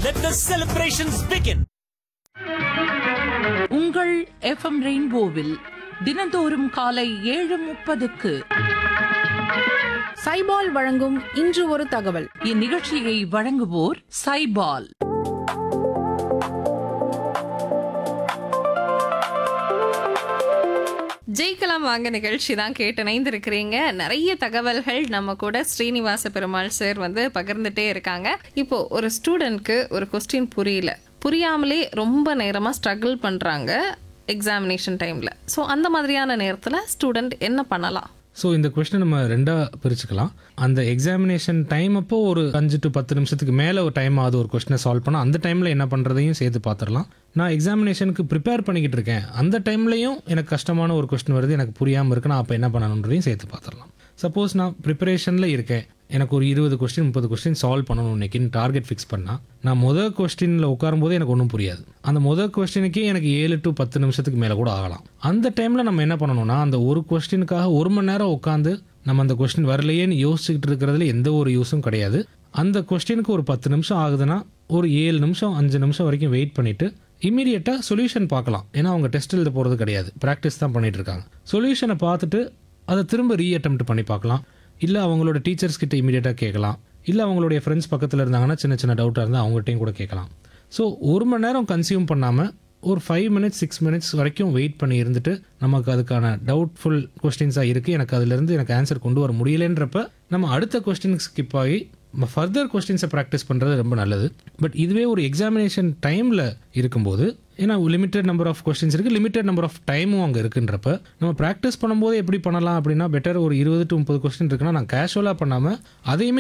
Let the celebrations begin. உங்கள் FM ரெயின்போவில் தினந்தோறும் காலை ஏழு முப்பதுக்கு சைபால் வழங்கும் இன்று ஒரு தகவல் இந்நிகழ்ச்சியை வழங்குவோர் சைபால் ஜெயிக்கலாம் வாங்க நிகழ்ச்சி தான் கேட்டு இணைந்திருக்கிறீங்க நிறைய தகவல்கள் நம்ம கூட ஸ்ரீனிவாச பெருமாள் சார் வந்து பகிர்ந்துட்டே இருக்காங்க இப்போ ஒரு ஸ்டூடெண்ட்க்கு ஒரு கொஸ்டின் புரியல புரியாமலே ரொம்ப நேரமாக ஸ்ட்ரகிள் பண்ணுறாங்க எக்ஸாமினேஷன் டைமில் ஸோ அந்த மாதிரியான நேரத்தில் ஸ்டூடெண்ட் என்ன பண்ணலாம் ஸோ இந்த கொஸ்டின் நம்ம ரெண்டாக பிரிச்சுக்கலாம் அந்த எக்ஸாமினேஷன் டைம் அப்போ ஒரு அஞ்சு டு பத்து நிமிஷத்துக்கு மேலே ஒரு டைம் ஆகுது ஒரு கொஸ்டினை சால்வ் பண்ணால் அந்த டைமில் என்ன பண்ணுறதையும் சேர்த்து பார்த்துடலாம் நான் எக்ஸாமினேஷனுக்கு ப்ரிப்பேர் பண்ணிக்கிட்டு இருக்கேன் அந்த டைம்லையும் எனக்கு கஷ்டமான ஒரு கொஸ்டின் வருது எனக்கு புரியாமல் இருக்கு நான் அப்போ என்ன பண்ணணுன்றதையும் சேர்த்து பார்த்துடலாம் சப்போஸ் நான் ப்ரிப்பரேஷனில் இருக்கேன் எனக்கு ஒரு இருபது கொஸ்டின் முப்பது கொஸ்டின் சால்வ் பண்ணணும் இன்னைக்குன்னு டார்கெட் ஃபிக்ஸ் பண்ணால் நான் முதல் கொஸ்டினில் உட்காரும்போது எனக்கு ஒன்றும் புரியாது அந்த முதல் கொஸ்டினுக்கே எனக்கு ஏழு டு பத்து நிமிஷத்துக்கு மேலே கூட ஆகலாம் அந்த டைமில் நம்ம என்ன பண்ணணும்னா அந்த ஒரு கொஸ்டினுக்காக ஒரு மணி நேரம் உட்காந்து நம்ம அந்த கொஸ்டின் வரலையேன்னு யோசிச்சுக்கிட்டு இருக்கிறதுல எந்த ஒரு யூஸும் கிடையாது அந்த கொஸ்டினுக்கு ஒரு பத்து நிமிஷம் ஆகுதுன்னா ஒரு ஏழு நிமிஷம் அஞ்சு நிமிஷம் வரைக்கும் வெயிட் பண்ணிவிட்டு இமீடியட்டாக சொல்யூஷன் பார்க்கலாம் ஏன்னா அவங்க டெஸ்ட் எழுத போகிறது கிடையாது ப்ராக்டிஸ் தான் பண்ணிட்டு இருக்காங்க சொல்யூஷனை பார்த்துட்டு அதை திரும்ப ரீ அட்டெம்ப்ட் பண்ணி பார்க்கலாம் இல்லை அவங்களோட டீச்சர்ஸ் கிட்ட இமீடியட்டாக கேட்கலாம் இல்லை அவங்களுடைய ஃப்ரெண்ட்ஸ் பக்கத்தில் இருந்தாங்கன்னா சின்ன சின்ன டவுட்டாக இருந்தால் அவங்ககிட்டையும் கூட கேட்கலாம் ஸோ ஒரு மணி நேரம் கன்சியூம் பண்ணாமல் ஒரு ஃபைவ் மினிட்ஸ் சிக்ஸ் மினிட்ஸ் வரைக்கும் வெயிட் பண்ணி இருந்துட்டு நமக்கு அதுக்கான டவுட்ஃபுல் கொஸ்டின்ஸாக இருக்குது எனக்கு அதுலேருந்து எனக்கு ஆன்சர் கொண்டு வர முடியலன்றப்ப நம்ம அடுத்த கொஸ்டினுக்கு ஸ்கிப் ஆகி ஃபர்தர் கொஸ்டின்ஸை ப்ராக்டிஸ் பண்ணுறது ரொம்ப நல்லது பட் இதுவே ஒரு எக்ஸாமினேஷன் டைமில் இருக்கும்போது ஏன்னா லிமிட்டட் நம்பர் ஆஃப் கொஸ்டின்ஸ் இருக்குது லிமிட்டட் நம்பர் ஆஃப் டைமும் அங்கே இருக்குன்றப்ப நம்ம ப்ராக்டிஸ் பண்ணும்போது எப்படி பண்ணலாம் அப்படின்னா பெட்டர் ஒரு இருபது டு முப்பது கொஸ்டின் இருக்குன்னா நான் கேஷுவலாக பண்ணாமல் அதையுமே